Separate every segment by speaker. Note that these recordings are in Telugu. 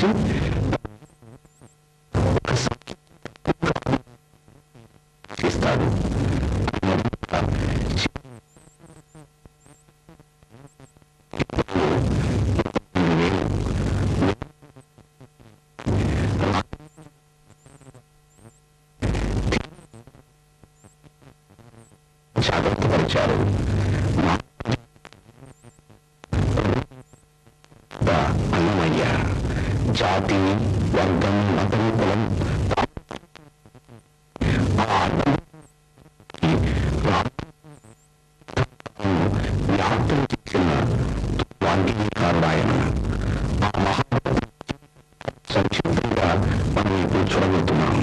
Speaker 1: చేసి ఇస్తాడు జాగ్రత్త పరిచారు అన్నమయ్య జాతి వర్గం మతం కులం ఆ అర్థం వ్యాప్తం చేసిన వాంగ్మీకారుడాయన ఆ మహా సంక్షిప్తంగా మనం ఇప్పుడు చూడబోతున్నాం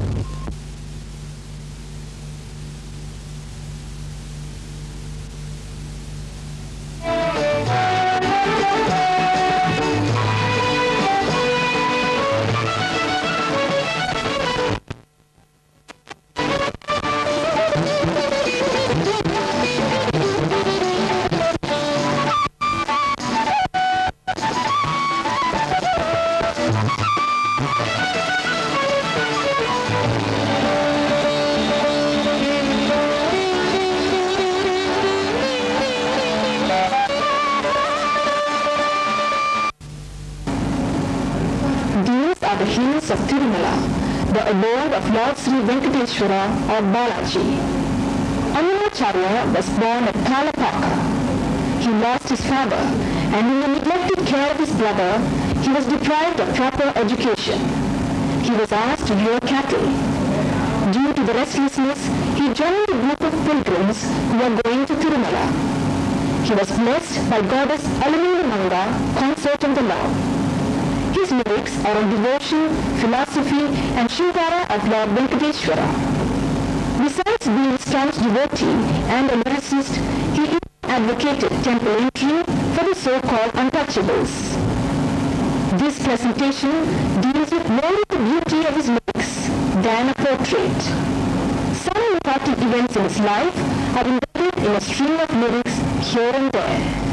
Speaker 2: These are the hills of Tirumala, the abode of Lord Sri Venkateshwara or Balaji. Annamacharya was born at Palapaka. He lost his father and in the neglected care of his brother, he was deprived of proper education. He was asked to rear cattle. Due to the restlessness, he joined a group of pilgrims who were going to Tirumala. He was blessed by goddess Alamelamanga, consort of the Lord. His lyrics are on devotion, philosophy, and Shingara of Lord Venkateshwara. Besides being a staunch devotee and a lyricist, he even advocated temple entry for the so-called untouchables. This presentation deals with more of the beauty of his lyrics than a portrait. Some important events in his life are embedded in a string of lyrics here and there.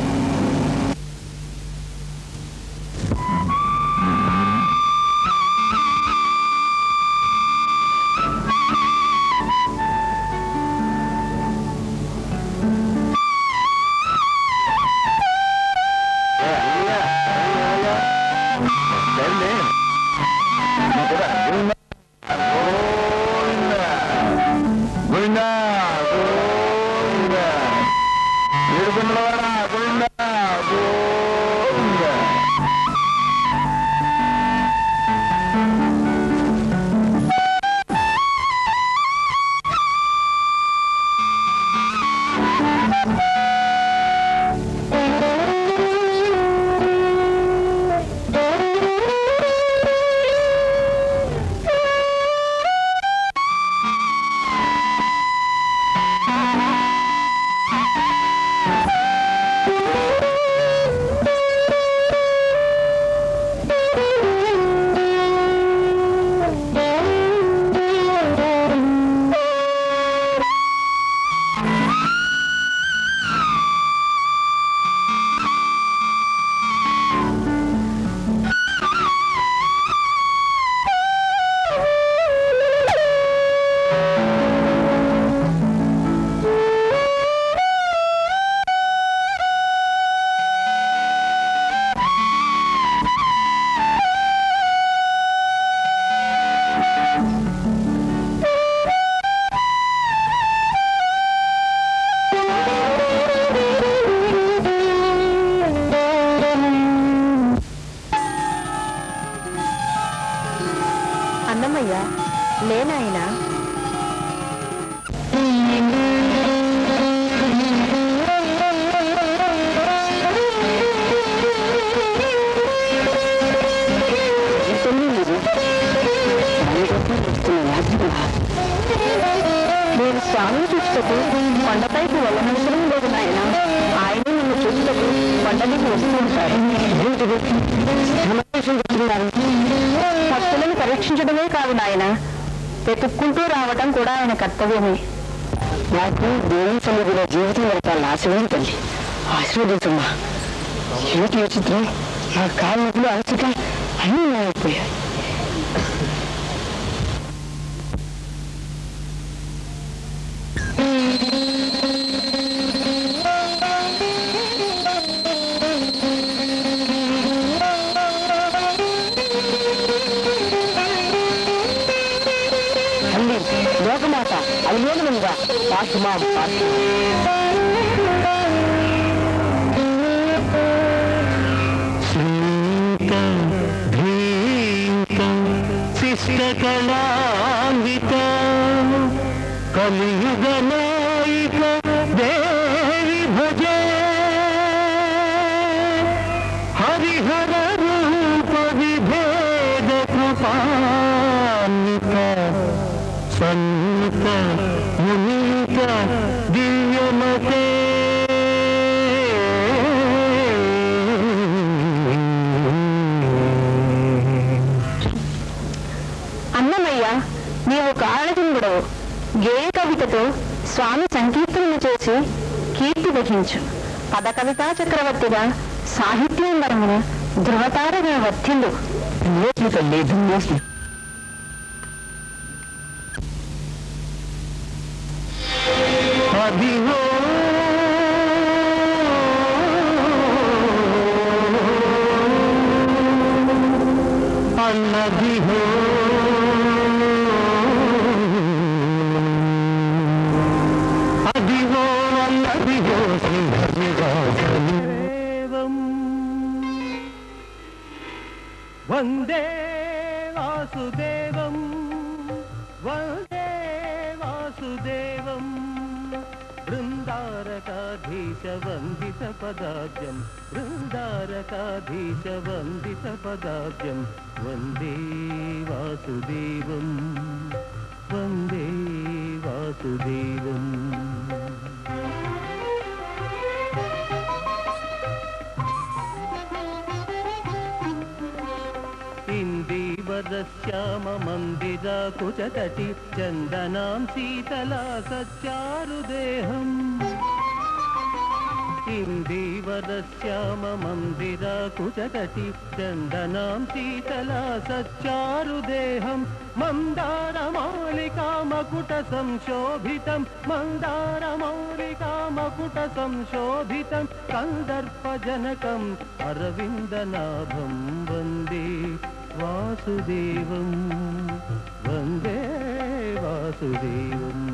Speaker 3: Annamayya లేనాయనా
Speaker 2: నేను స్వామిని చూసుటకు కొండపైకి వెళ్ళనవసరం లేదు నాయన ఆయన నిన్ను చూసుటకు కొండకి వస్తూ ఉంటారు భక్తులను పరీక్షించడమే కాదు నాయన వెతుక్కుంటూ రావటం కూడా ఆయన కర్తవ్యమే నాకు దేవుని సన్నిధిలో జీవితం గడపాలని ఆశ ఉంది తల్లి ఆశీర్వదించమ్మా ఏమిటి విచిత్రం నా కాళ్ళ నొప్పులు అలసట అన్నీ అయిపోయాయి తల్లి లోకమాత అవిలోకముగా పాఠమా
Speaker 1: శ్రీక ధీక శిష్టకళాన్విత కలియుగనాయిక దేవి భజే హరిహర రూప విభేద కృపాన్విత సంత మునిత దివ్యమతే
Speaker 2: అన్నమయ్య నీవు కారణజన్ముడవు గేయ కవితతో స్వామి సంకీర్తనలు చేసి కీర్తి వహించు పద కవితా చక్రవర్తిగా సాహిత్యాంగరమున ధృవతారగా వర్తిల్లు తల్లి ధన్యోస్మి
Speaker 1: అదిగో అన్నదిహో అదిగో అన్నదిగో శ్రీహరివాసదేవం వందే వాసుదేవం వందే వాసుదేవం బృందారకాధీశ వందిత పదాబ్జం బృందారకాధీశ వందిత పదాబ్జం వందే వాసుదేవం వందే వాసుదేవం ఇందీవరశ్యామ మందిర కుచతటి చందనాం శీతలా సచ్చారుదేహం ఇందీవరశ్యామ మందిర కుచతటి చందనాం శీతలా సచ్చారుదేహం మందారమాలికామకుట సంశోభితం మందారమౌలికామకుట సంశోభితం కందర్పజనకం అరవిందనాభం వందే వాసుదేవం వందే వాసుదేవం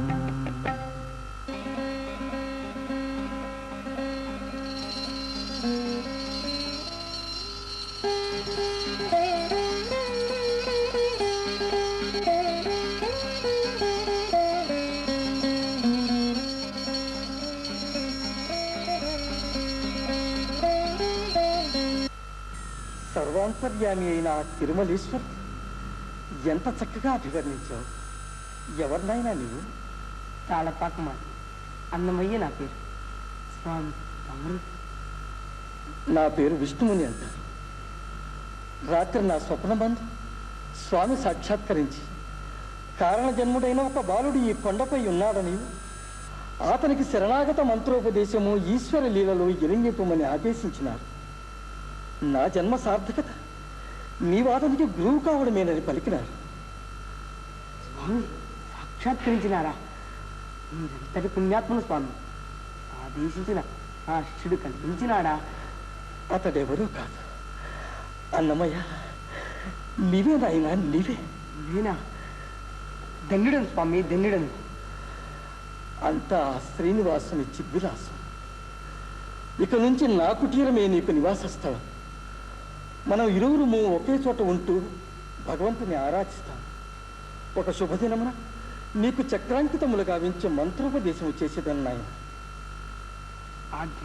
Speaker 4: సర్వాంతర్యామి అయిన ఆ తిరుమలేశ్వర్ ఎంత చక్కగా అభివర్ణించావు ఎవరినైనా నీవు
Speaker 5: తాళపాకమా అన్నమయ్య నా పేరు స్వామి తమరు
Speaker 4: నా పేరు విష్ణుముని అంటారు రాత్రి నా స్వప్నబంధు స్వామి సాక్షాత్కరించి కారణజన్ముడైన ఒక బాలుడు ఈ కొండపై ఉన్నాడని అతనికి శరణాగత మంత్రోపదేశము ఈశ్వర లీలలో ఎలింగిపమని ఆదేశించినారు నా జన్మ సార్థకత నీవు అతనికి గురువు కావడమేనని పలికినారు
Speaker 5: స్వామి సాక్షాత్కరించినారా మీరెంతటి పుణ్యాత్మను స్వామి ఆదేశించిన ఆ శిష్యుడు కనిపించినాడా
Speaker 4: అతడెవరూ కాదు అన్నమయ్య నీవే నాయనా నీవే
Speaker 5: నేనా దండుడను స్వామి దండుడను
Speaker 4: అంతా ఆ శ్రీనివాసుని చిద్విలాసం ఇక నుంచి నా కుటీరమే నీకు నివాస స్థలం మనం ఇరువురుము ఒకే చోట ఉంటూ భగవంతుని ఆరాధిస్తాం ఒక శుభదినమున నీకు చక్రాంకితములు గావించే మంత్రోపదేశం చేసేదని నాయన
Speaker 5: ఆజ్ఞ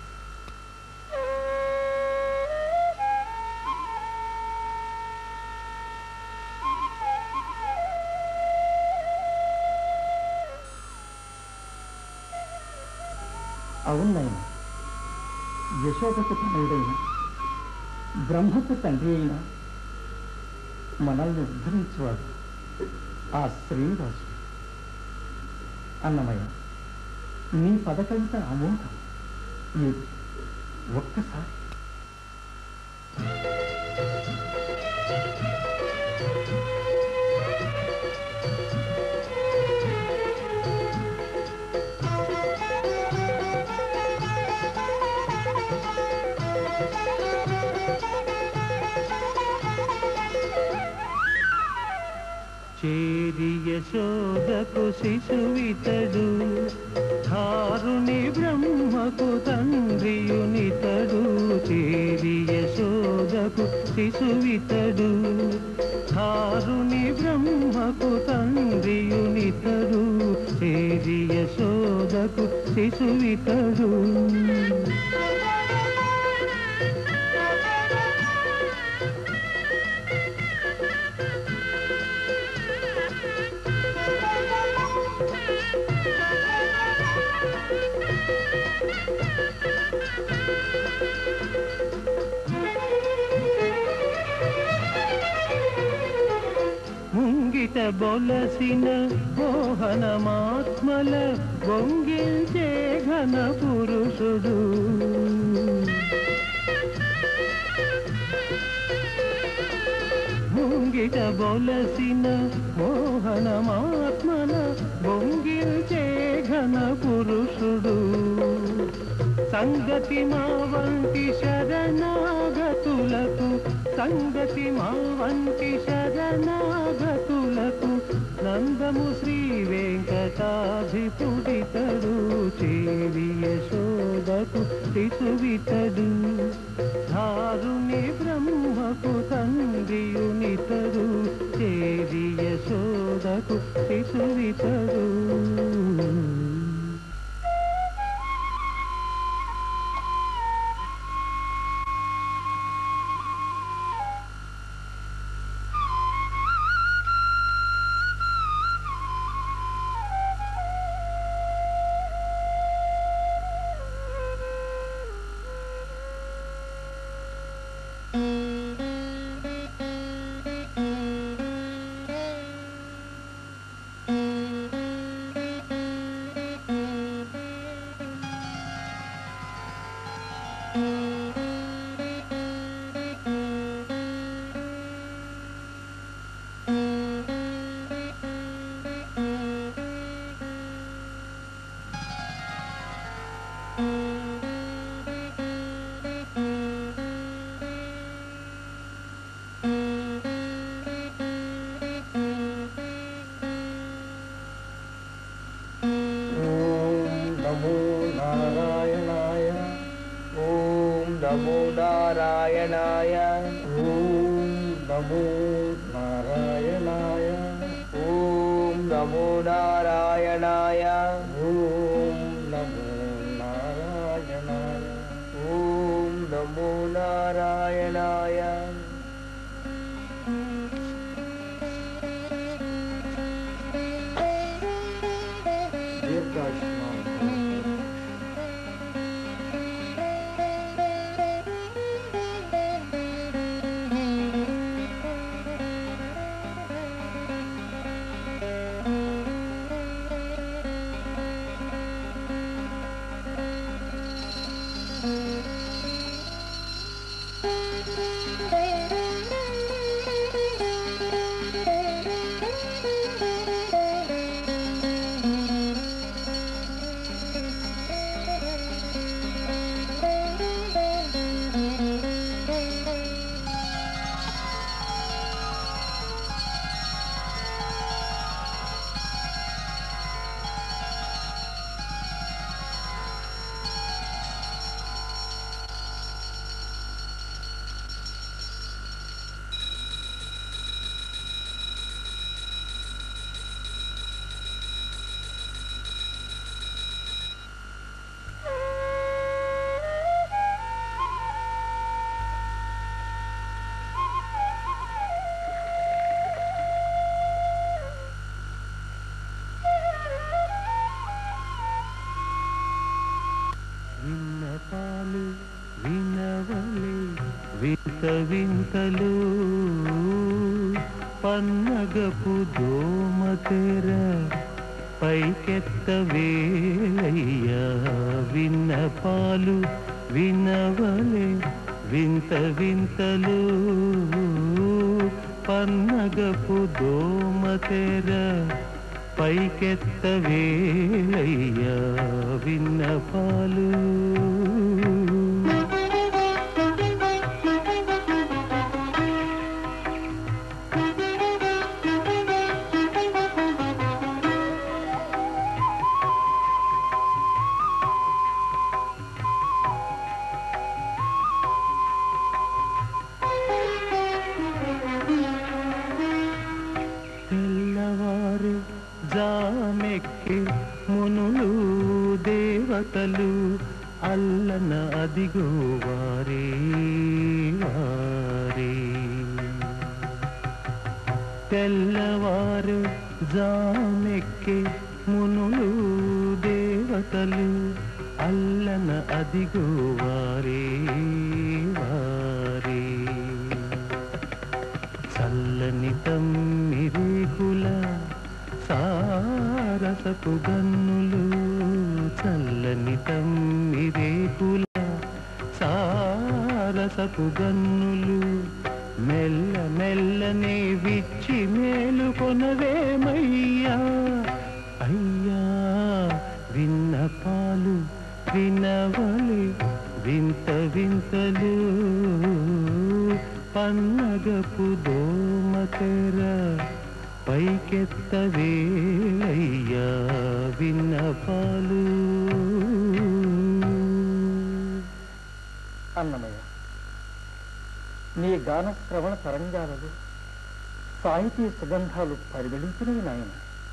Speaker 4: అవును నాయన యశోదకు తనయుడైన బ్రహ్మకు తండ్రి అయిన మనల్ని ఉద్ధరించేవాడు ఆ శ్రీనివాసుడు అన్నమయ్య నీ పదకవిత అమోఘం ఏది ఒక్కసారి
Speaker 1: చేరి యశోదకు శిశువితడు ధారుని బ్రహ్మకు తండ్రియునితడు చేరి యశోదకు శిశువితడు ధారుని బ్రహ్మకు తండ్రియునితడు చేరి యశోదకు శిశువితడు ముంగిట బొలసిన మోహనమాత్మల బొంగిల్చే ఘన పురుషుడు ముంగిట బొలసిన మోహనమాత్మల బొంగిల్చే ఘన పురుషుడు సంగతి మా వంటి శరణాగతులకు సంగతి మా వంటి శరణాగతులకు నందము శ్రీ వెంకటాధిపుడితడు చేరి యశోదకు శిశువితడు ధారుని బ్రహ్మకు తండ్రియునితడు చేరి యశోదకు శిశువితడు
Speaker 6: ఓం నమో నారాయణాయ ఓం నమో నారాయణాయ ఓం నమో నారాయణాయ ఓం నమో నారాయణాయ ఓం నమో నారాయణాయ ఓం నమో నారాయణాయ దీర్ఘాయుష్మాన్
Speaker 1: విన్నపాలు వినవలే వింత వింతలు పన్నగపు దోమ తెర పైకెత్త వేలయ్యా విన్నపాలు వినవలే వింత వింతలు పన్నగపు దోమ తెర పైకెత్త వేలయ్యా విన్నపాలు తెల్లవారు జామెక్కి మునులు దేవతలు అల్లన అదిగో వారే వారే తెల్లవారు జామెక్కి మునులు దేవతలు అల్లన అదిగో వారే వారే చల్లని తమ్మిరేకుల సారసపు గన్నులు చల్లని తమ్మిరేకుల సారసపు గన్నులు మెల్ల మెల్లనే విచ్చి మేలుకొనవేమయ్యా అయ్యా విన్నపాలు వినవలి వింత వింతలు పన్నగపు దోమ తెర పైకెత్త వేలయ్యా విన్నపాలు
Speaker 4: అన్నమయ్య నీ గాన శ్రవణ తరంగాలలో సాహితీ సుగంధాలు పరిగణించినవి నాయన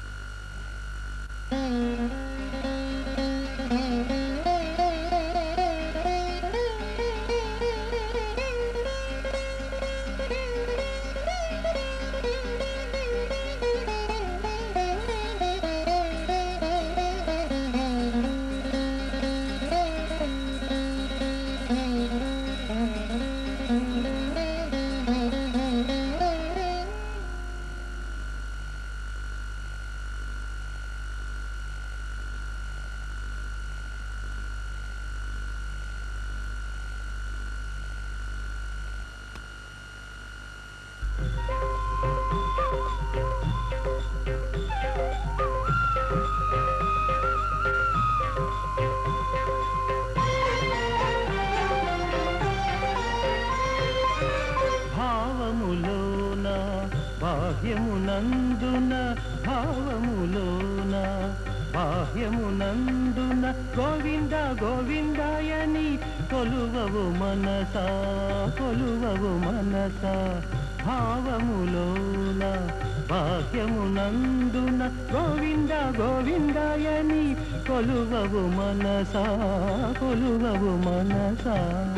Speaker 1: భావములోన బాహ్యమునందున భావములోన బాహ్యమునందున గోవింద గోవిందాయని కొలువవు మనసా కొలువవు మనసా భావములోన బాహ్యమునందున గోవింద గోవిందాయని కొలువవు మనసా కొలువవు మనసా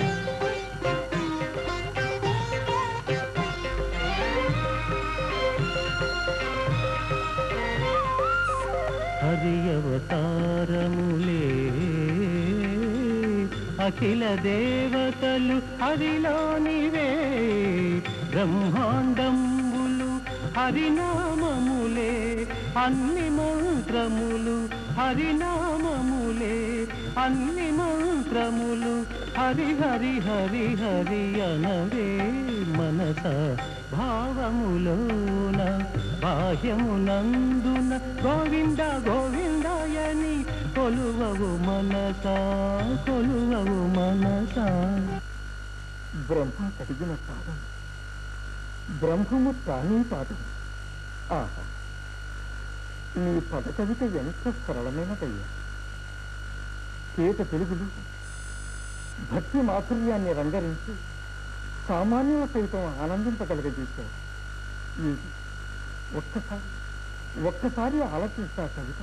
Speaker 1: హరి అవతారములే అఖిల దేవతలు హరిలోనివే బ్రహ్మాండంబులు హరినామములే అన్ని మంత్రములు హరినామములే అన్ని మంత్రములు హరి హరి హరి హరి అనవే మనస భావములోన బాహ్యమునందున గోవింద గోవిందాయని కొలువవు మనసా కొలువవు మనసా
Speaker 4: బ్రహ్మ కడిగిన పాదం బ్రహ్మము ప్రాణీ పాదం ఆహా నీ పద కవిత ఎంత సరళమైనదయ్యా కేట తెలుగులు భక్తి మాధుర్యాన్ని రంగరించి సామాన్యుల సైతం ఆనందింపగలగజేశావు ఏది ఒక్కసారి ఒక్కసారి ఆలోచిస్తా కవిత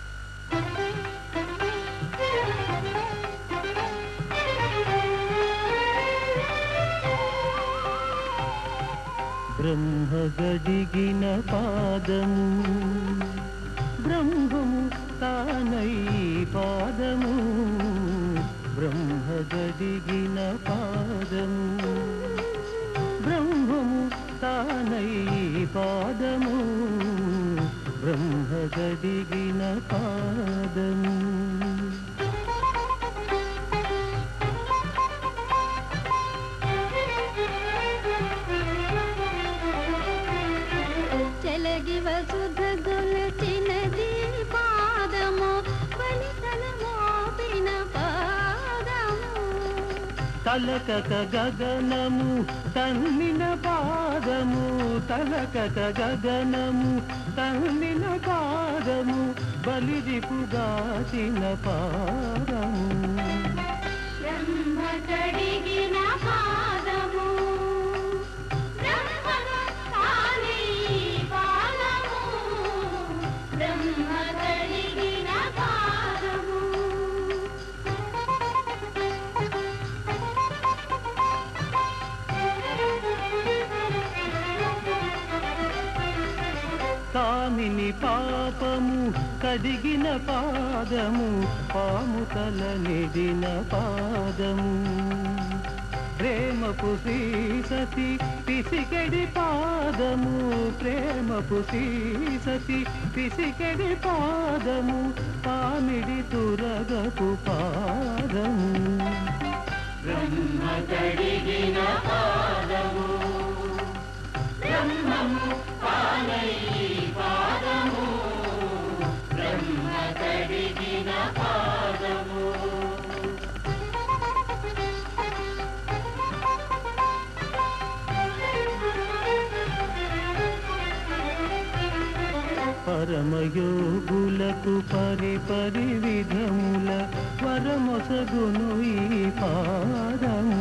Speaker 1: బ్రహ్మ గడిగిన పాదము బ్రహ్మము తానై పాదము బ్రహ్మ గడిగిన పాదము బ్రహ్మము తానై పాదము బ్రహ్మ గడిగిన పాదము తలకక గగనము తన్నిన పాదము తలకక గగనము తన్నిన పాదము బలిరిపుగాచిన పాదము
Speaker 7: బ్రహ్మ కడిగిన పాదము బ్రహ్మను తానే పాదము బ్రహ్మ కడిగిన పాదము
Speaker 1: కామిని పాపము కడిగిన పాదము పాము తల నిడిన పాదము ప్రేమపు సతి పిసికెడి పాదము ప్రేమపు సతి పిసికెడి పాదము పామిడి తురగపు పాదము బ్రహ్మ కడిగిన పాదము బ్రహ్మము పాలై పాదము బ్రహ్మ కడిగిన పాదము పరమయోగులకు పరి పరి విధముల వరమొసగును ఈ పాదము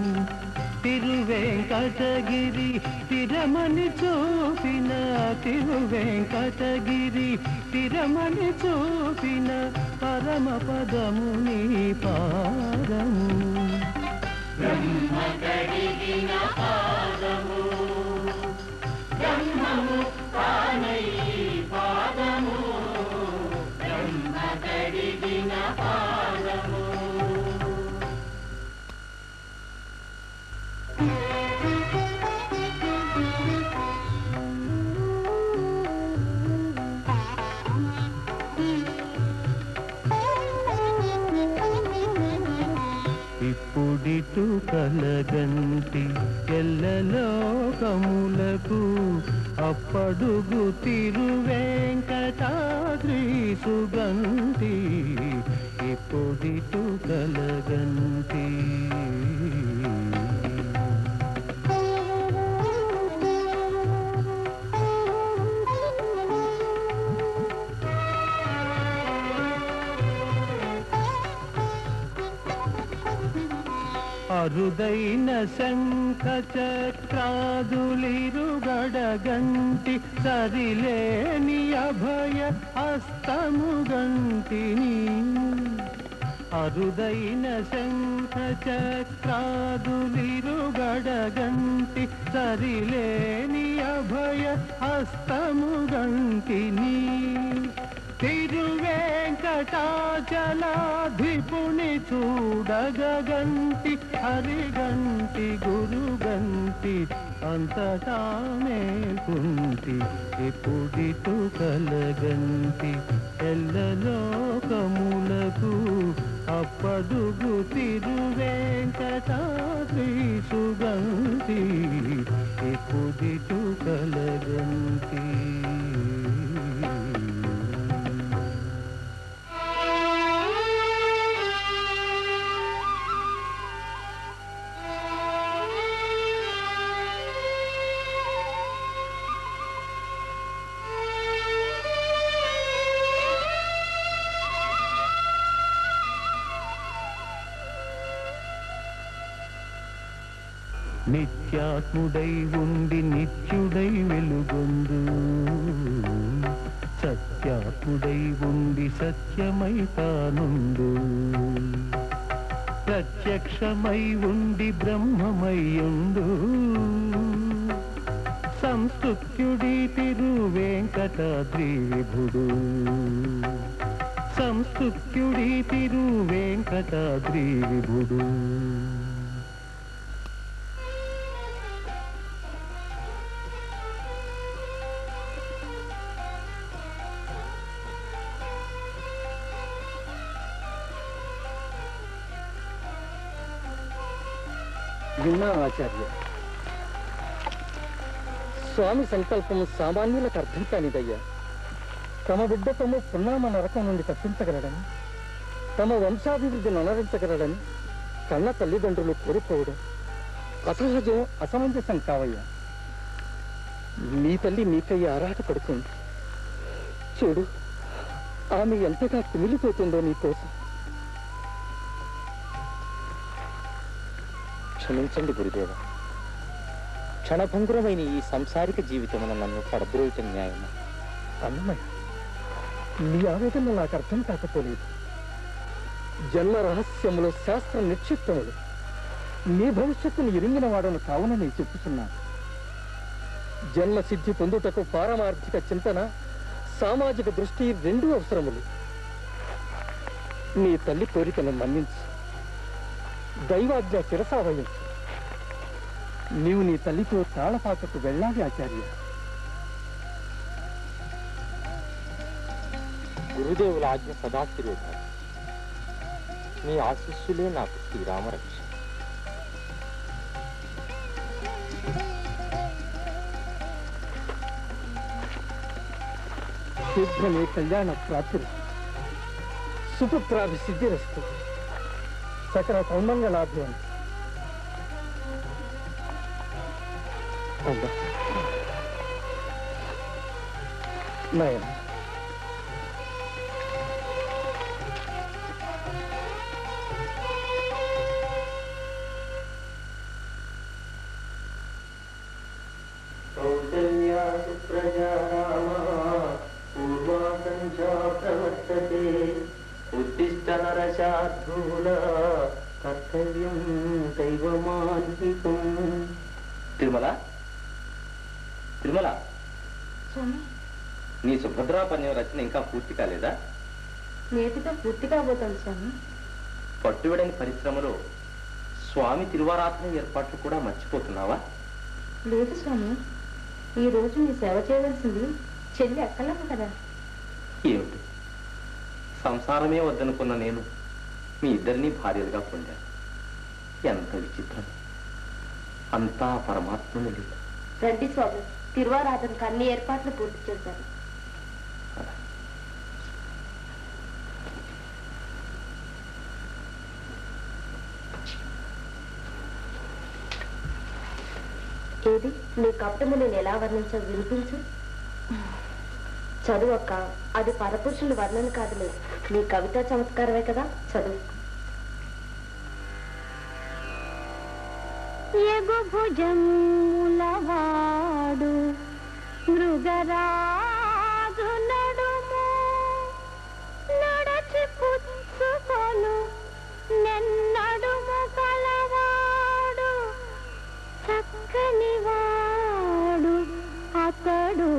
Speaker 1: తిరువెంకటగిరి తిరమని చూపిన తిరువెంకటగిరి తిరమని చూపిన పరమ పదము నీ పాదము బ్రహ్మ కడిగిన పాదము బ్రహ్మము తానై పాదము బ్రహ్మ కడిగిన పాదము ఇప్పుడిటు కలగంటి ఎల్లలోకములకు అప్పడుగు తిరువేంకటాద్రి సుగంటి ఇప్పుడిటు కలగంటి అరుదైన శంఖ చక్రాదులిరుగడగంటి సరిలేని అభయ హస్తము గంటిని అరుదైన శంఖ చక్రాదులిరుగడగంటి సరిలేని అభయ హస్తము గంటిని తిరువేంకటాచలాధిపుని చూడగంటి హరిగంటి గురుగంటి అంతటా మేల్కుంటి ఎప్పుడిటు కలగంటి ఎల్లలోకములకు అప్పడుగు తిరువేంకటాద్రి సుగంటి ఎప్పుడిటు కలగంటి నిత్యాత్ముడై ఉండి నిత్యుడై వెలుగొందు సత్యాత్ముడై ఉండి సత్యమై తానుండు ప్రత్యక్షమై ఉండి బ్రహ్మమయ్యుండు సంస్తుత్యుడి తిరు వెంకటాద్రి విభుడు సంస్తుత్యుడి తిరు వెంకటాద్రి విభుడు
Speaker 4: విన్నా ఆచార్య స్వామి సంకల్పం సామాన్యులకు అర్థం కానిదయ్యా తమ బిడ్డ తమ పున్నామ నరకం నుండి తప్పించగలడని తమ వంశాభివృద్ధిని అనరించగలడని కన్న తల్లిదండ్రులు కోరుకోవడం అసహజం అసమంజసం కావయ్యా నీ తల్లి నీకయ్య ఆరాట పడుతుంది చూడు ఆమె ఎంతగా కుమిలిపోతుందో నీ కోసం
Speaker 6: క్షమించండి గురుదేవ క్షణభంగురమైన ఈ సంసారిక జీవితమున నన్ను పడద్రోయటం న్యాయమా
Speaker 4: అన్నమయ్య నీ ఆవేదన నాకు అర్థం కాకపోలేదు జన్మ రహస్యములు శాస్త్ర నిక్షిప్తములు నీ భవిష్యత్తును ఎరింగిన వాడను కావున నేను చెప్పుతున్నాను జన్మ సిద్ధి పొందుటకు పారమార్థిక చింతన సామాజిక దృష్టి రెండూ అవసరములు నీ తల్లి కోరికను మన్నించు దైవాజ్ఞ శిరసావహించు నీవు నీ తల్లితో తాళపాకకు వెళ్ళాలి ఆచార్య
Speaker 6: గురుదేవుల ఆజ్ఞ సదా శిరోధారి మీ ఆశీస్సులే నాకు శ్రీరామరక్ష
Speaker 4: శీఘ్రమే కళ్యాణ ప్రాప్తి సుపుత్రాభి సిద్ధిరస్తు సకల సౌమంగళాభ్యం అమ్మా నయన
Speaker 6: కౌసల్యా సుప్రజా రామ పూర్వా సంధ్యా ప్రవర్తతే ఉత్తిష్ట నరశార్దూల కర్తవ్యం దైవమాన్వికం తిరుమల తిరుమల
Speaker 3: స్వామి
Speaker 6: నీ సుభద్రాపన్యం రచన ఇంకా పూర్తి కాలేదా
Speaker 3: నేటితో పూర్తి కాబోతోంది స్వామి
Speaker 6: పట్టువిడని పరిశ్రమలో స్వామి తిరువారాధన ఏర్పాట్లు కూడా మర్చిపోతున్నావా
Speaker 3: లేదు స్వామి ఈ రోజు మీ సేవ చేయవలసింది చెల్లి అక్కలమ్మ కదా
Speaker 6: ఏమిటి సంసారమే వద్దనుకున్న నేను మీ ఇద్దరిని భార్యలుగా పొందాను ఎంత విచిత్రం అంతా పరమాత్మని లీల
Speaker 3: రండి స్వామి తిరువారాధనకు అన్ని ఏర్పాట్లు పూర్తి చేశారు ఏది నీ కపటము నేను ఎలా వర్ణించో వినిపించు చదువు అక్క అది పరపురుషుల వర్ణన కాదులే నీ కవితా చమత్కారమే కదా చదువు
Speaker 7: ఎగు భుజములవాడు మృగరాజు నడుము నడచి పుచ్చుకొను నెన్నడుము కలవాడు చక్కని వాడు అతడు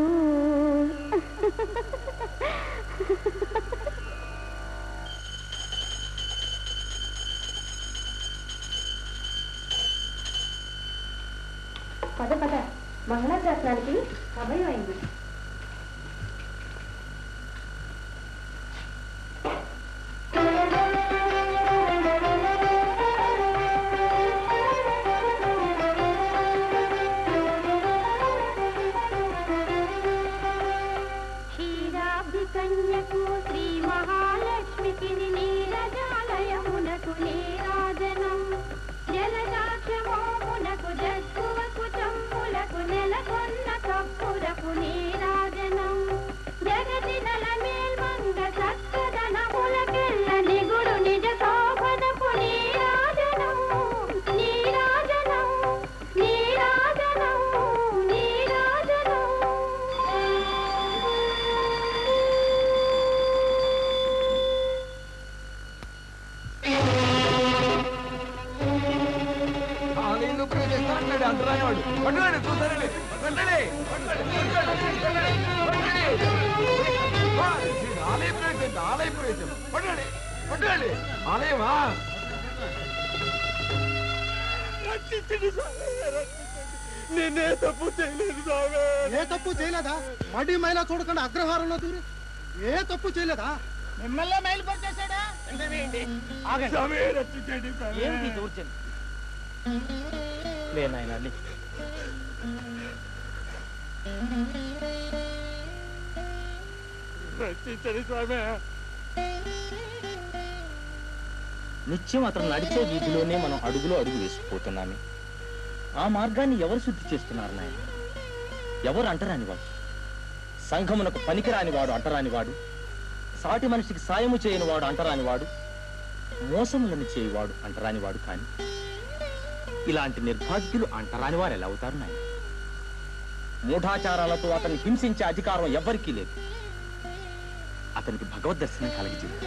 Speaker 3: పద పద మంగళాశాసనానికి సమయం అయింది
Speaker 7: క్షీరాభికన్యకు శ్రీ మహాలక్ష్మికి నీరజాలయమునకు నీరాజనం జలదాక్షమోమునకు జగ్గువకు చమ్ములకు నెలకొన్న కప్పురకు నీరాజనం జగతి నల మేల్మంగ చక్కదనములకెల్ల నిగుడు నిజ శోభనపు నీరాజనం నీరాజనం నీరాజనం నీరాజనం
Speaker 8: ఆలయంలో ప్రవేశిస్తానంటాడు అంతరాయవాడు పట్టుకోండి చూస్తారండి పట్టండి ఆలయ ప్రవేశం ఆలయ ప్రవేశం పట్టండి పట్టండి ఆలయమా నేనే తప్పు చేయలేదు స్వామి
Speaker 5: ఏ తప్పు చేయలేదా మడి మైలా చూడకుండా అగ్రహారంలో దూరి ఏ తప్పు చేయలేదా
Speaker 8: మిమ్మల్ని మైలు పట్టేశాడా స్వామి రక్షించండి స్వామి
Speaker 6: ఏమిటి దౌర్జన్యం లేనాయన లే.
Speaker 8: రక్షించండి స్వామి
Speaker 6: నిత్యం అతను నడిచే వీధిలోనే మనం అడుగులో అడుగు వేసుకుపోతున్నామే ఆ మార్గాన్ని ఎవరు శుద్ధి చేస్తున్నారు నాయన ఎవరు అంటరాని వాడు సంఘమునకు పనికిరాని వాడు అంటరాని వాడు సాటి మనిషికి సాయము చేయని వాడు అంటరాని వాడు మోసములను చేయువాడు అంటరాని వాడు కాని ఇలాంటి నిర్భాగ్యులు అంటరాని వారు ఎలా అవుతారు నాయన మూఢాచారాలతో అతన్ని హింసించే అధికారం ఎవ్వరికీ లేదు అతనికి భగవద్ దర్శనం కలిగించింది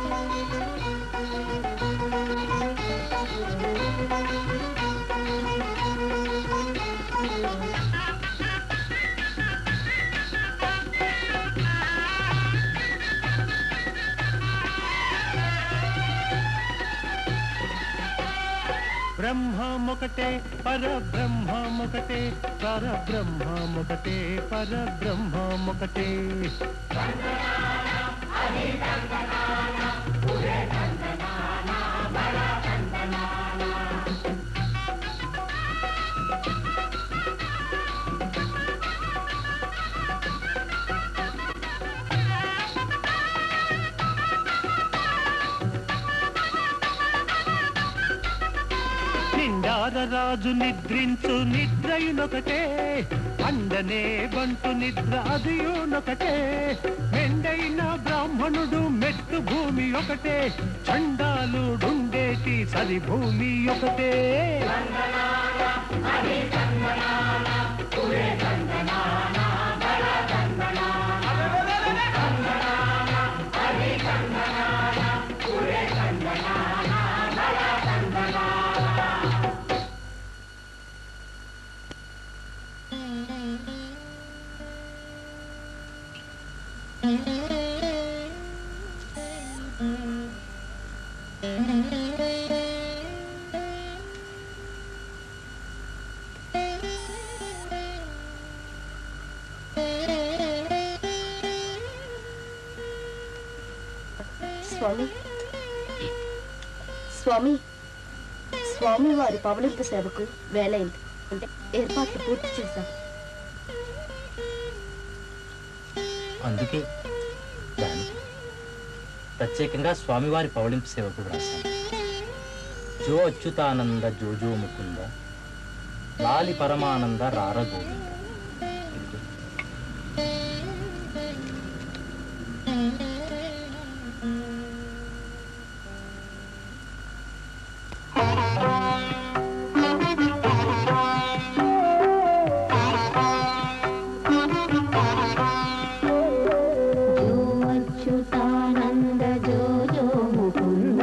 Speaker 1: బ్రహ్మమొకటే పరబ్రహ్మమొకటే పరబ్రహ్మమొకటే పరబ్రహ్మమొకటే నిండార రాజు నిద్రించు నిద్రయునొకటే అండనే బంటు నిద్ర అదియునొకటే మెండైన బ్రాహ్మణుడు మెట్టు భూమి ఒకటే చండాలుడుండేటి సరి భూమి ఒకటే
Speaker 3: స్వామి స్వామి స్వామి వారి పవలింపు సేవకు వేలైంది అంటే ఏర్పాట్లు పూర్తి చేశాం
Speaker 6: అందుకే దాని ప్రత్యేకంగా స్వామివారి పౌళింపు సేవకు వ్రాశాను జో అచ్యుతానంద జోజో ముకుంద లాలి పరమానంద రార గోవింద ఇదిగో.
Speaker 7: జో అచ్యుతానంద జో జో ముకుంద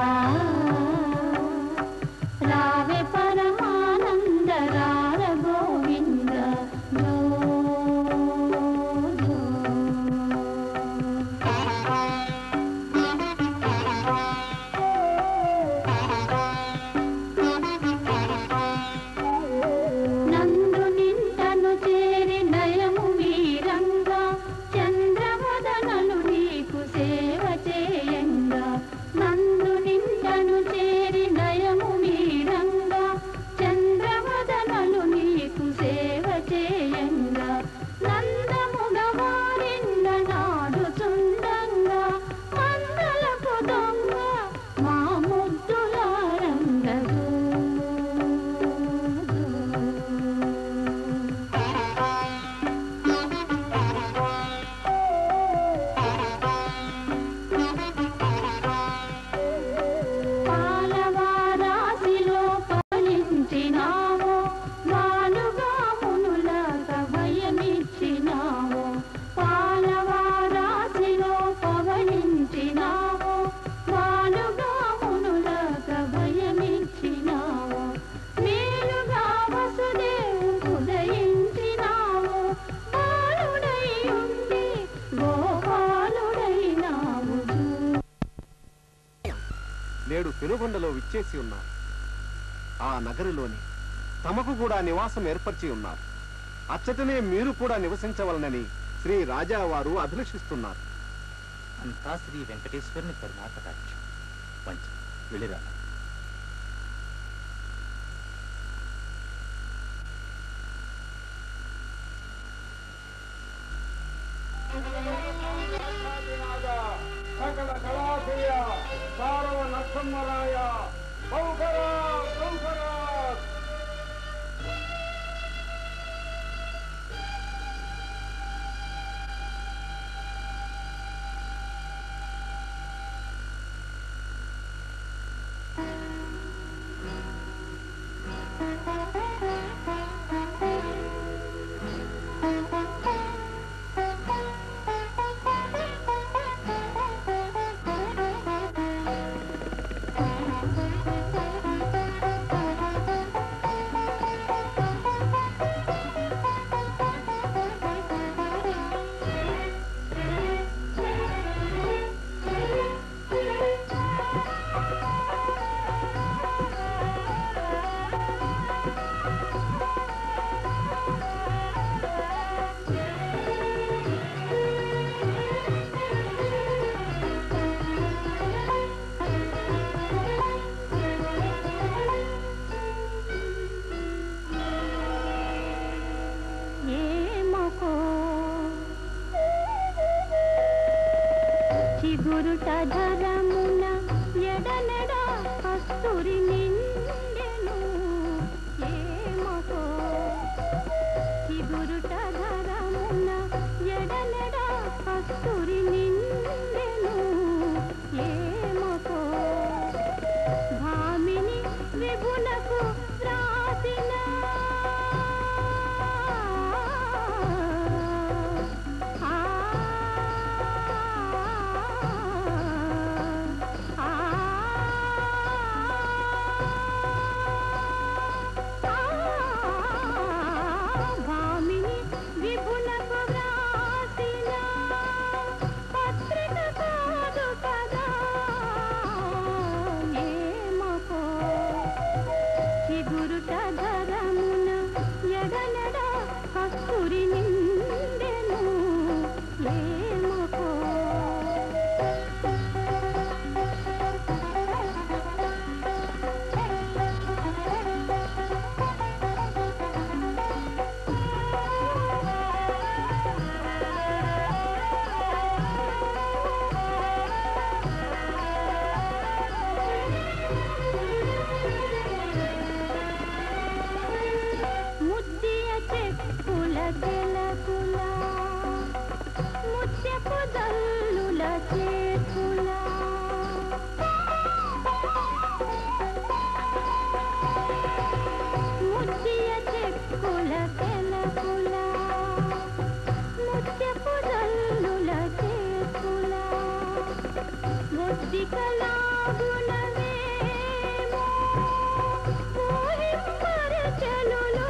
Speaker 7: రావే పరమానంద రార గోవింద జో జో నందు నింటను చేరి నయము వీరంగా చంద్రవదనలు నీకు సేవ చేయంగా నందు నింటను చేరి నయము వీరంగా చంద్రవదనలు నీకు సేవ చేయంగా నందముగ వారింద నాడుచుండంగా మందలకు దొంగ మా ముద్దులారంగదు పాలవారాశిలో ఫలించినావో వాలుగా మునులక భయమిచ్చినావో పాలవారాశిలో పవలించినావో వాలుగా మునులక భయమిచ్చినావో మేలుగా వసుదేవు ఉదయించినావో బాలుడై ఉండి గోపాలుడైనావు
Speaker 9: నేడు పెనుగొండలో విచ్చేసి ఉన్నారు ఆ నగరిలోని తమకు కూడా నివాసం ఏర్పరిచి ఉన్నారు అచ్చటనే మీరు కూడా నివసించవలనని శ్రీ రాజావారు అభిలషిస్తున్నారు
Speaker 6: అంతా శ్రీ వెంకటేశ్వరుని కరుణాకటాక్షం మంచి వెళ్ళిరా
Speaker 8: సకల కళాశయ సారవ నష్టం తిరుమలాయ సౌకరా సౌకరా
Speaker 7: ఏమకో చిగురుట ధరమున ఎడనెడ కస్తూరి నిండెను ఏమకో చిగురుట ధరమున ఎడనెడ కస్తూరి నిండెను ఏమకో భామిని విభునకు వ్రాసిన ఆ ఆ భామిని విభునకు వ్రాసిన పత్రిక కాదు కదా ఏమకో చిగురుట ధరమున ఎడనెడ కస్తూరి నిండెను ఏమకో ముద్దియ చెక్కుల తెలకుల ముత్యపు జల్లుల చేతుల ముద్దియ చెక్కుల తెలకుల ముత్యపు జల్లుల చేతుల ముద్దికలాగునవేమో మోహింపరచనులో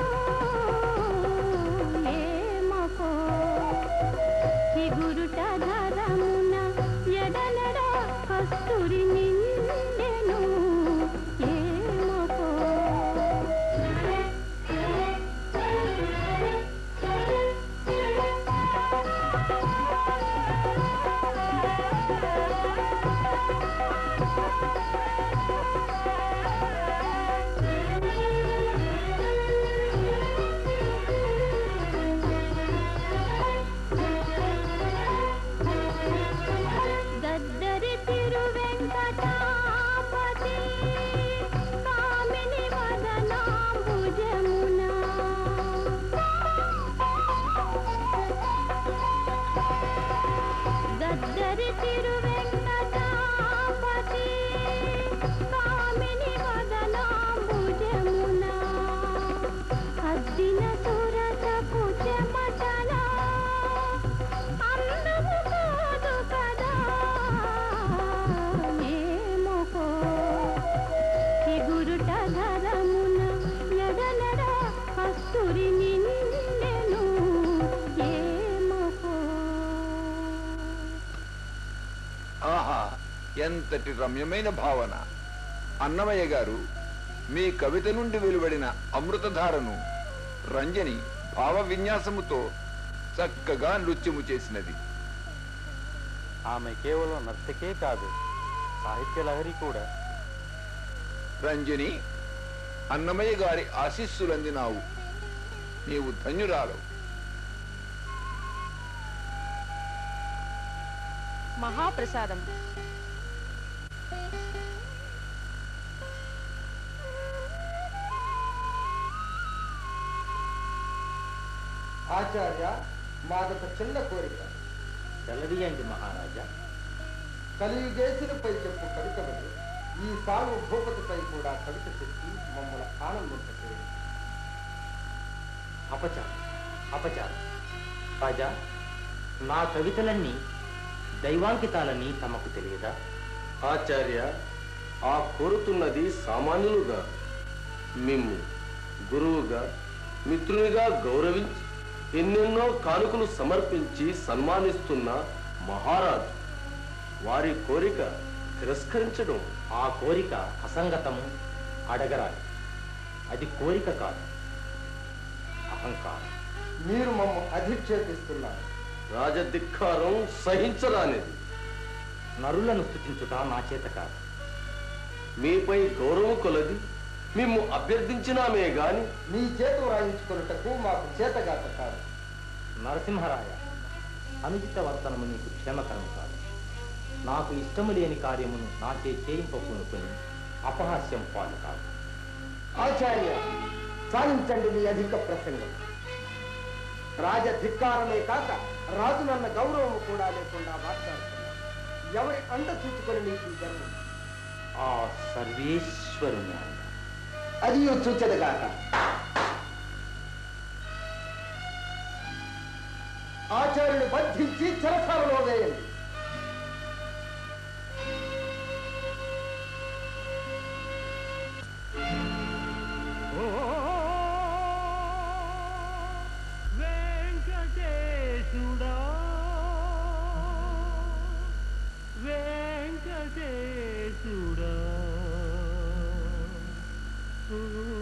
Speaker 7: ఏమకో చిగురుట ధరమున ఎడనడ కస్తూరి నిండెను ఏమకో దద్దరి తిరువెంకటాపతి కామిని వదనాంబుజమున దద్దరి తిరువెంకటాపతి కామిని వదనాంబుజమున అద్దిన సురసపు చెమటన అందము కాదు కదా ఏమకో చిగురుట ధరమున ఎడనడ కస్తూరి నిండెను ఏమకో
Speaker 8: ఆహా ఎంతటి రమ్యమైన భావన అన్నమయ్య గారు మీ కవిత నుండి వెలువడిన అమృతధారను రంజని భావ విన్యాసముతో చక్కగా నృత్యము చేసినది
Speaker 6: ఆమె కేవలం నర్తకే కాదు సాహిత్య లహరి కూడా
Speaker 8: రంజని అన్నమయ్య గారి ఆశీస్సులందినావు నీవు ధన్యురాలు
Speaker 10: మహాప్రసాదం ఆచార్య మాదొక చిన్న కోరిక
Speaker 6: సెలవీయండి మహారాజా
Speaker 10: కలియుగేసులపై చెప్పు కవితలు ఈ సాగు భూపతిపై కూడా కవిత చెప్పి మమ్మల్ని ఆనందింపచేయండి
Speaker 6: అపచారం అపచారం రాజా నా కవితలన్నీ దైవాంకితాలని తమకు తెలియదా
Speaker 11: ఆచార్య ఆ కోరుతున్నది సామాన్యులుగా మిమ్ము గురువుగా మిత్రునిగా గౌరవించి ఎన్నెన్నో కానుకలు సమర్పించి సన్మానిస్తున్న మహారాజు వారి కోరిక తిరస్కరించడం
Speaker 6: ఆ కోరిక అసంగతము అడగరాలి అది కోరిక కాదు అహంకారం
Speaker 10: మీరు మమ్మ అధిక్షేపిస్తున్నారు
Speaker 11: రాజధిక్కారం సహించరానిది
Speaker 6: నరులను స్థుతించుట నా చేత కాదు
Speaker 11: మీపై గౌరవం కొలది మిమ్ము అభ్యర్థించినామే గాని
Speaker 10: మీ చేత రాయించుకున్నటకు మాకు చేతగాక కాదు
Speaker 6: నరసింహరాయ అనుచిత వర్తనము నీకు క్షేమకరం కాదు నాకు ఇష్టము లేని కార్యమును నాచే చేయింపకూనుకొని అపహాస్యం పాలు కాదు
Speaker 10: ఆచార్య సాధించండి మీ అధిక ప్రసంగం రాజధిక్కారమే కాక రాజునన్న గౌరవం కూడా లేకుండా మాట్లాడుతున్నారు ఎవరి అండ చూసుకొని మీకు ఈ జన్మ
Speaker 6: ఆ సర్వేశ్వరుని అండ.
Speaker 10: అది చూచదుగాక ఆచార్యుడు బంధించి చెరసాలలో వేయండి
Speaker 1: వెంకటేశుడా వెంకటేశుడా ఓ,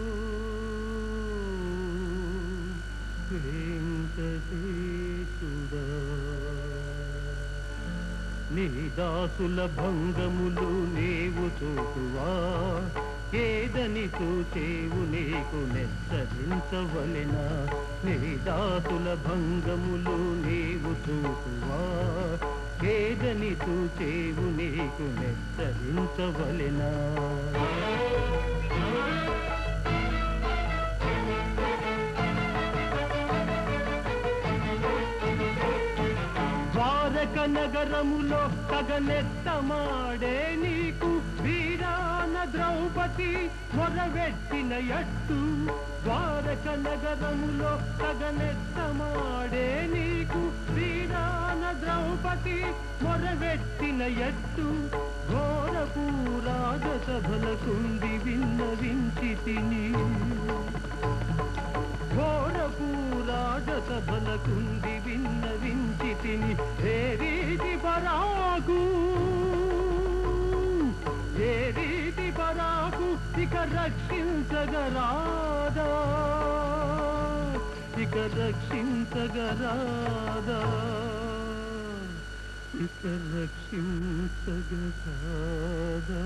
Speaker 1: వెంకటేశుడా నీ దాసుల భంగములు నీవు చూపువా ఏదని చూచేవు నీకు నెచ్చరించవలెనా నీ దాసుల భంగములు నీవు చూపువా ఏదని చూచేవు నీకు నెచ్చరించవలెనా ద్వారక నగరములో కగనెత్తమాడే నీకు వీరాన ద్రౌపది మొరవెట్టిన ఎట్టు ద్వారక నగరములో కగనెత్తమాడే నీకు వీరాన ద్రౌపది మొరవెట్టిన ఎట్టు ఘోరపు రాజసభల కుండి విన్నవించి తిని ఘోరపు రాజసభల కుండి విన్నవించి తిని ఏ రీతి పరాకు ఏ రీతి పరాకు ఇక రక్షించగరాదా ఇక రక్షించగరాదా ఇక రక్షించగరాదా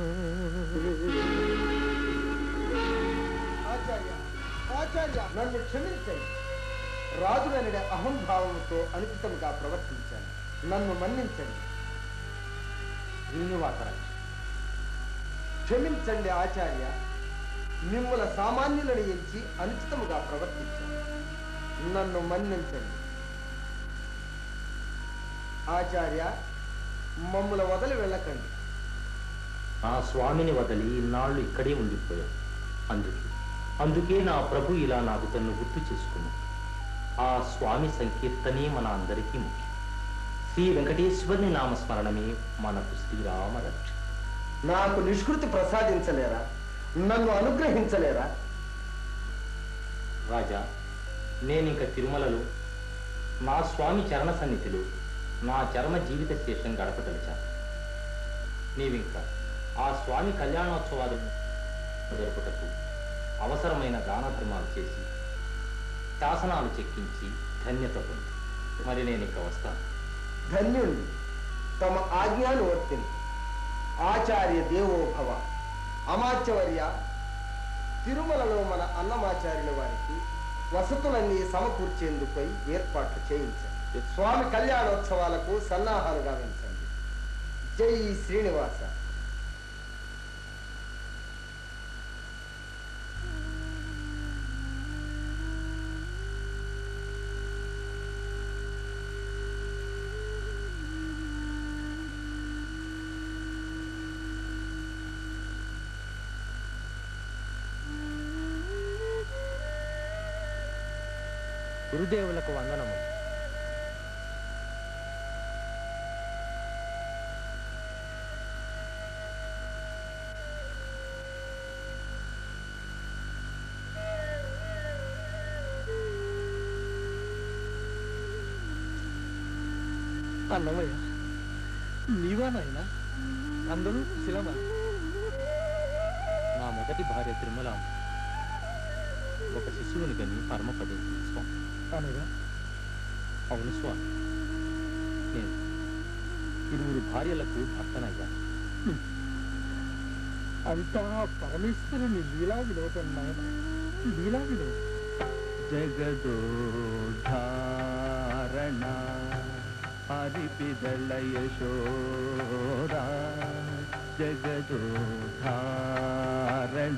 Speaker 10: ఆచార్య ఆచార్య నన్ను క్షమించండి రాజులనడే అహంభావంతో అనుచితంగా ప్రవర్తించాను నన్ను మన్నించండి
Speaker 6: శ్రీనివాసరాజు
Speaker 10: క్షమించండి ఆచార్య మిమ్మల సామాన్యులను ఎంచి అనుచితముగా ప్రవర్తించాను నన్ను మన్నించండి ఆచార్య మమ్మల వదిలి వెళ్ళకండి
Speaker 6: నా స్వామిని వదిలి ఇన్నాళ్ళు ఇక్కడే ఉండిపోయాం అందుకే అందుకే నా ప్రభు ఇలా నాకు తన్ను గుర్తు చేసుకున్నాను ఆ స్వామి సంకీర్తనే మన అందరికీ ముఖ్యం శ్రీ వెంకటేశ్వరుని నామస్మరణమే మనకు శ్రీరామ రక్ష
Speaker 10: నాకు నిష్కృతి ప్రసాదించలేరా నన్ను అనుగ్రహించలేరా
Speaker 6: రాజా నేనింక తిరుమలలో నా స్వామి చరణ సన్నిధిలో నా చరమ జీవిత శేషం గడపదలిచాను నీవింక ఆ స్వామి కళ్యాణోత్సవాలు జరుపుటకు అవసరమైన దాన ధర్మాలు చేసి శాసనాలు చెక్కించి ధన్యత పొంది మరి నేను ఇంక వస్తాను
Speaker 10: ధన్యుణ్ణి తమ ఆజ్ఞాను వర్తిని ఆచార్య దేవోభవ అమాత్యవర్య తిరుమలలో మన అన్నమాచార్యుల వారికి వసతులన్నీ సమకూర్చేందుకై ఏర్పాట్లు చేయించండి స్వామి కళ్యాణోత్సవాలకు సన్నాహాలు గావించండి జై శ్రీనివాస
Speaker 6: గురుదేవులకు వందనము
Speaker 4: అన్నమయ్య నీవా నాయనా అందరూ శిలమా
Speaker 6: నా మొదటి భార్య తిరుమల ఒక శిశువుని గని పరమపడింది స్వామి
Speaker 4: అనగా
Speaker 6: అవును స్వామి నేను ఇరువురు భార్యలకు భర్తనయ్యా
Speaker 4: అంతా పరమేశ్వరుని లీలా వినోదం నాయన లీలా వినోదం
Speaker 1: జగదోధారణ హరిపిదళ యశోరా జగదోధారణ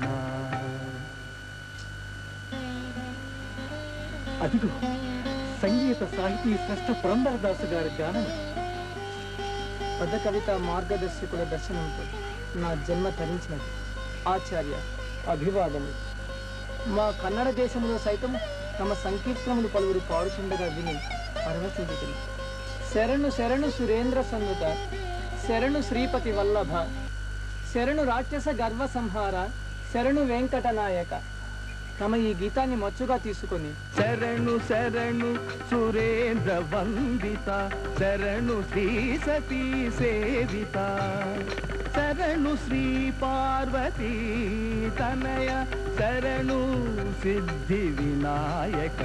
Speaker 4: అదిగో సంగీత సాహితీ శ్రేష్ఠ పురంధరదాసు గారి గానం
Speaker 12: పద కవిత మార్గదర్శకుల దర్శనంతో నా జన్మ తరించినది ఆచార్య అభివాదము మా కన్నడ దేశంలో సైతం తమ సంకీర్తనములు పలువురు పాడుచుండగా విని పరవశించి శరణు శరణు సురేంద్ర సన్నుత శరణు శ్రీపతి వల్లభ శరణు రాక్షస గర్వ సంహార శరణు వెంకటనాయక తమ ఈ గీతాన్ని మచ్చుగా తీసుకొని
Speaker 1: శరణు శరణు సురేంద్ర వందిత శరణు శ్రీ సతీ సేవిత శరణు శ్రీ పార్వతీ తనయ శరణు సిద్ధి వినాయక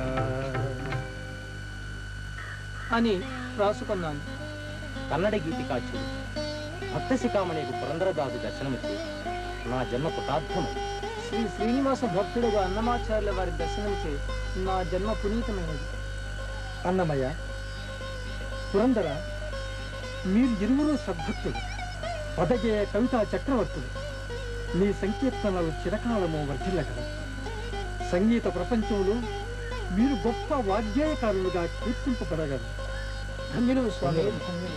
Speaker 12: అని రాసుకున్నాను
Speaker 6: కన్నడ గీతికాచుడు భక్త శిఖామణికు పురంధరదాసు దర్శనమిచ్చి నా జన్మ కృతార్థమై
Speaker 12: శ్రీ శ్రీనివాస భక్తుడుగా అన్నమాచార్యుల వారి దర్శనంచే నా జన్మ పునీతమైనది
Speaker 4: అన్నమయ్య పురందర మీరు ఇరువురు సద్భక్తులు పదగేయ కవితా చక్రవర్తులు మీ సంకీర్తనలు చిరకాలము వర్ధిల్లగలవు సంగీత ప్రపంచంలో మీరు గొప్ప వాగ్గేయకారులుగా కీర్తింపబడగలరు
Speaker 12: ధన్యులు స్వామి ధన్యులు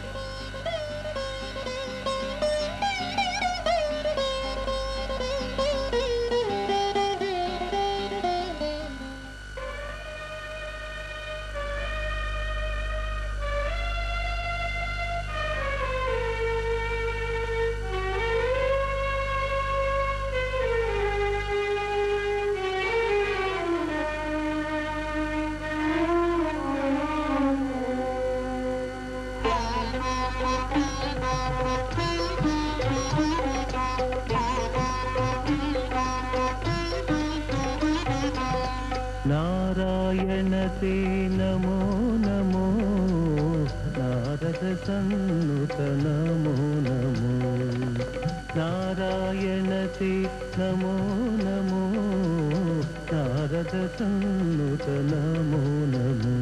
Speaker 1: నారాయణ తే నమో నమో నారద సన్నుత నమో నమో నారాయణ తే నమో నమో నారద సన్నుత నమో నమో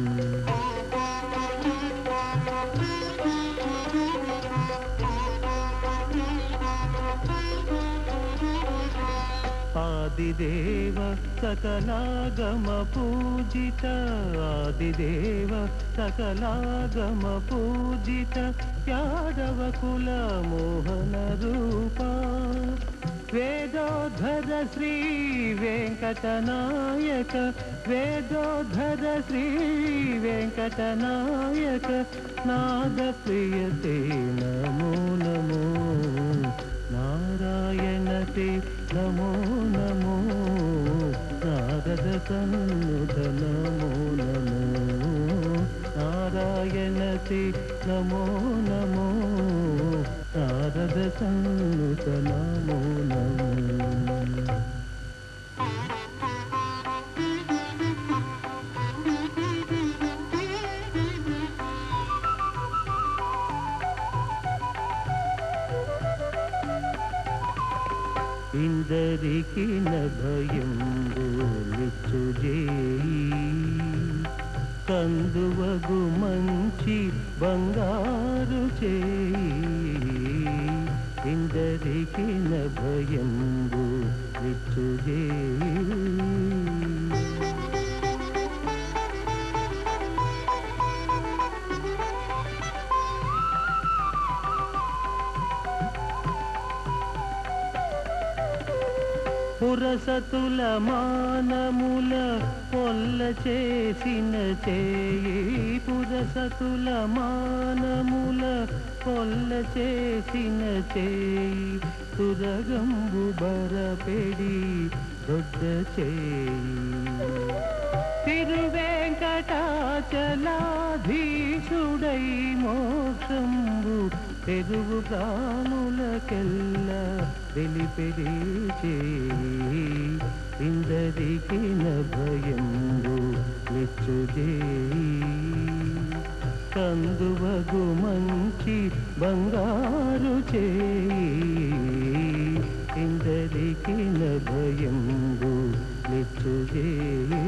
Speaker 1: ఆదిదేవ సకలాగమ పూజిత ఆదిదేవ సకలాగమ పూజిత యాదవ కుల మోహన రూప వేదోధర శ్రీ వెంకటనాయక వేదోధర శ్రీ వెంకటనాయక నాద ప్రియతే నమో నమో నారాయణ తే నమో నమో నారద సన్నుత నమో నమో నారాయణ తే నమో నమో నారద సన్నుత నమో నమో ఇందరికి భయంబు లిచ్చుజేయి కందువగు మంచి బంగారు చేయి ఇందరికి భయంబు లిచ్చుజేయి పురసతుల మానముల పొల్ల చేసిన చేయి పురసతుల మానముల పొల్ల చేసిన చేయి తురగంబు బరపెడి దొడ్డ చేయి తిరువేంకటాచలాధీశుడై మోక్షంబు తెరువు ప్రాణులకెల్ల తెలిపెడి చేయి ఇందరికి భయంబు నిచ్చుజేయి కందువగు మంచి బంగారు చేయి ఇందరికి భయంబు నిచ్చుజేయి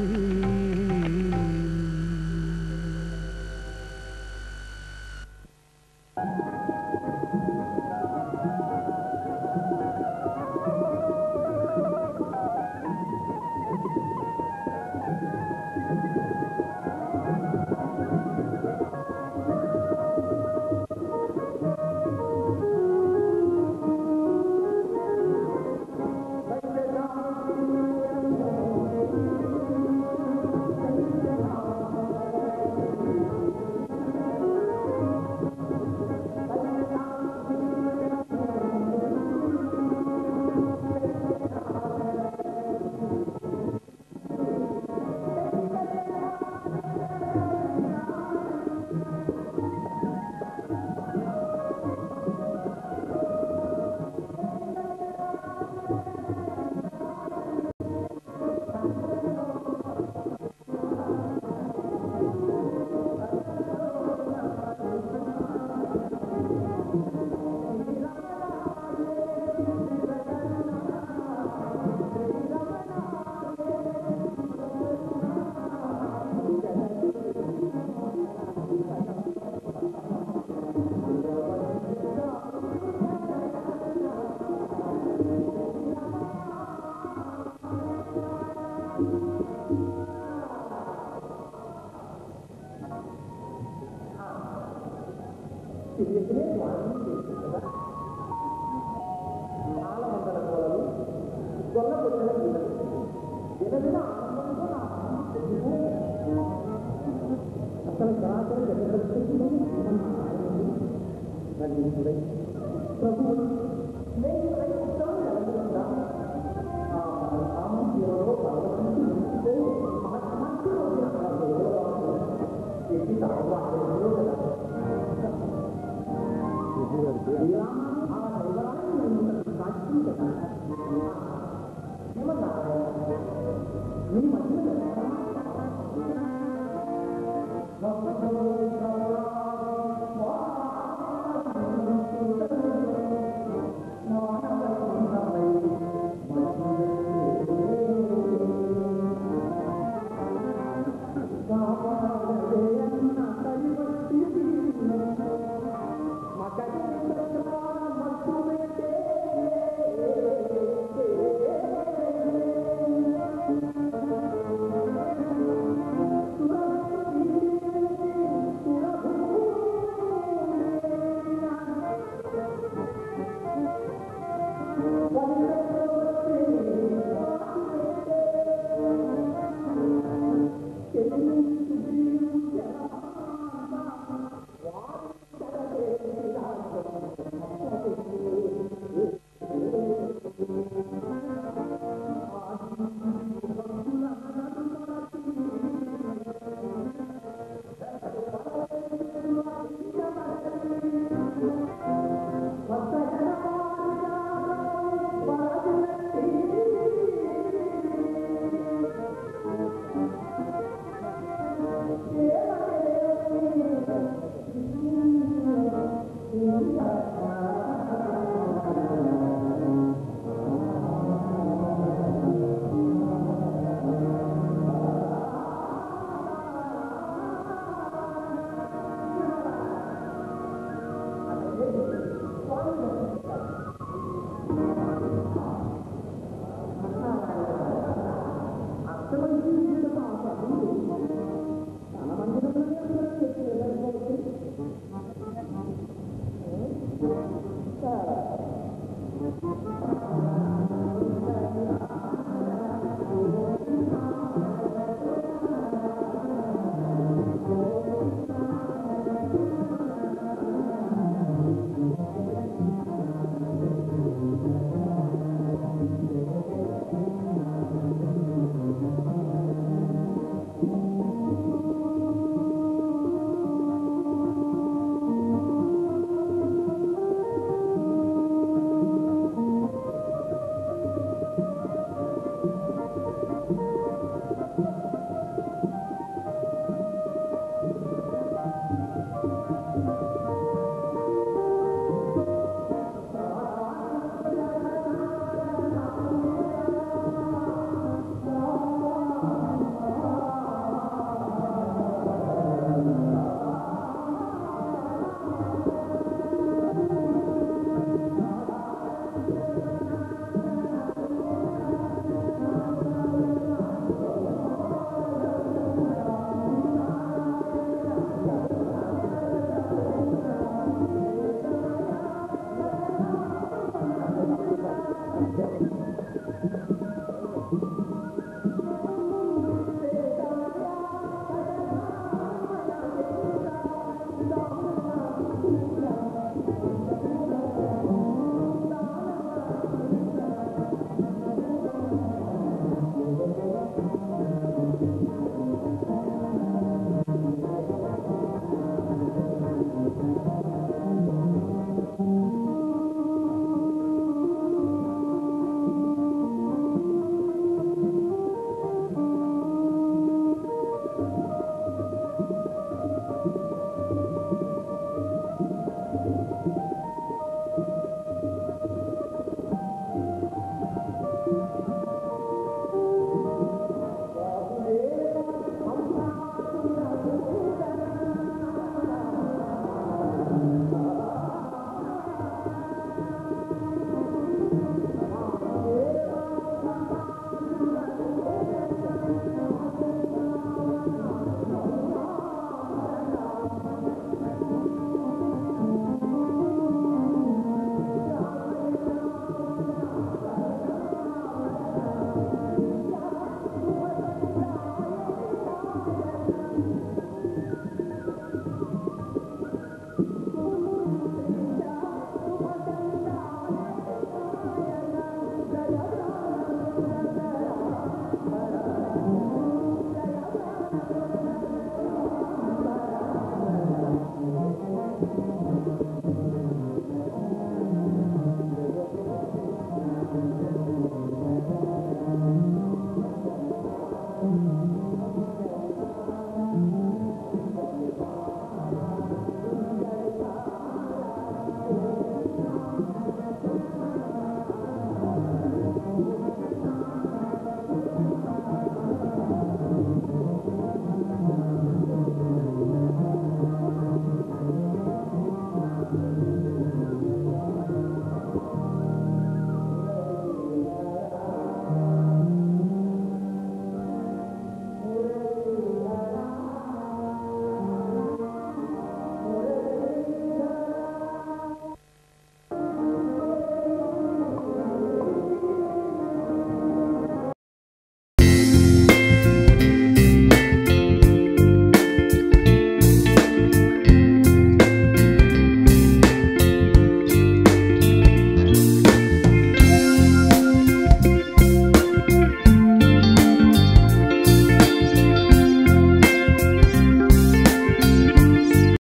Speaker 10: ఏమన్నా